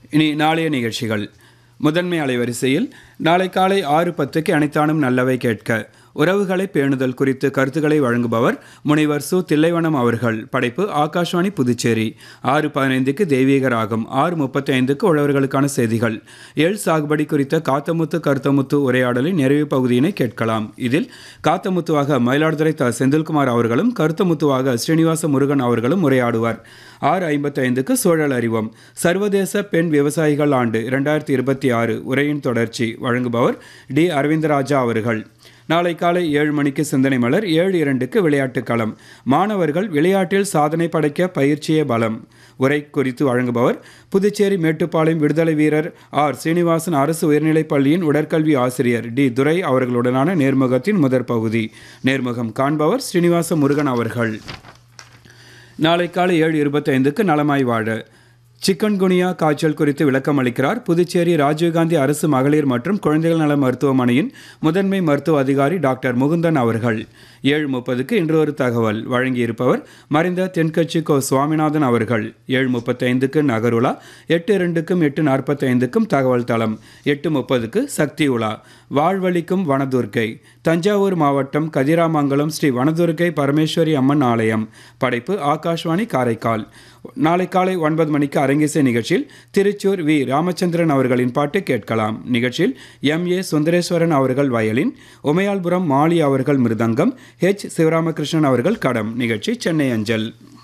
இனி நாளைய நிகழ்ச்சிகள் முதன்மை அலைவரிசையில் நாளை காலை ஆறு பத்துக்கு அனைத்தானும் நல்லவை கேட்க உறவுகளை பேணுதல் குறித்து கருத்துக்களை வழங்குபவர் முனைவர் சு தில்லைவனம் அவர்கள் படைப்பு ஆகாஷ்வாணி புதுச்சேரி ஆறு பதினைந்துக்கு தெய்வீக ராகம் ஆறு முப்பத்தி ஐந்துக்கு உழவர்களுக்கான செய்திகள் எள் சாகுபடி குறித்த காத்தமுத்து கருத்தமுத்து உரையாடலின் நிறைவு பகுதியினை கேட்கலாம் இதில் காத்தமுத்துவாக மயிலாடுதுறை த செந்தில்குமார் அவர்களும் கருத்தமுத்துவாக ஸ்ரீனிவாச முருகன் அவர்களும் உரையாடுவார் ஆறு ஐம்பத்தி ஐந்துக்கு சூழல் அறிவோம் சர்வதேச பெண் விவசாயிகள் ஆண்டு இரண்டாயிரத்தி இருபத்தி ஆறு உரையின் தொடர்ச்சி வழங்குபவர் டி அரவிந்தராஜா அவர்கள் நாளை காலை ஏழு மணிக்கு சிந்தனை மலர் ஏழு இரண்டுக்கு விளையாட்டுக் களம் மாணவர்கள் விளையாட்டில் சாதனை படைக்க பயிற்சியே பலம் உரை குறித்து வழங்குபவர் புதுச்சேரி மேட்டுப்பாளையம் விடுதலை வீரர் ஆர் சீனிவாசன் அரசு உயர்நிலைப் பள்ளியின் உடற்கல்வி ஆசிரியர் டி துரை அவர்களுடனான நேர்முகத்தின் முதற் பகுதி நேர்முகம் காண்பவர் ஸ்ரீனிவாச முருகன் அவர்கள் நாளை காலை ஏழு இருபத்தைந்துக்கு நலமாய் வாழ சிக்கன்குனியா காய்ச்சல் குறித்து விளக்கம் அளிக்கிறார் புதுச்சேரி ராஜீவ்காந்தி அரசு மகளிர் மற்றும் குழந்தைகள் நல மருத்துவமனையின் முதன்மை மருத்துவ அதிகாரி டாக்டர் முகுந்தன் அவர்கள் ஏழு முப்பதுக்கு இன்று ஒரு தகவல் வழங்கியிருப்பவர் மறைந்த தென்கட்சி கோ சுவாமிநாதன் அவர்கள் ஏழு முப்பத்தைந்துக்கு நகருலா எட்டு இரண்டுக்கும் எட்டு நாற்பத்தைந்துக்கும் தகவல் தளம் எட்டு முப்பதுக்கு சக்தி உலா வாழ்வழிக்கும் வனதுர்க்கை தஞ்சாவூர் மாவட்டம் கதிராமங்கலம் ஸ்ரீ வனதுர்க்கை பரமேஸ்வரி அம்மன் ஆலயம் படைப்பு ஆகாஷ்வாணி காரைக்கால் நாளை காலை ஒன்பது மணிக்கு அரங்கேசை நிகழ்ச்சியில் திருச்சூர் வி ராமச்சந்திரன் அவர்களின் பாட்டு கேட்கலாம் நிகழ்ச்சியில் எம் ஏ சுந்தரேஸ்வரன் அவர்கள் வயலின் உமையால்புரம் மாலி அவர்கள் மிருதங்கம் ஹெச் சிவராமகிருஷ்ணன் அவர்கள் கடம் நிகழ்ச்சி சென்னை அஞ்சல்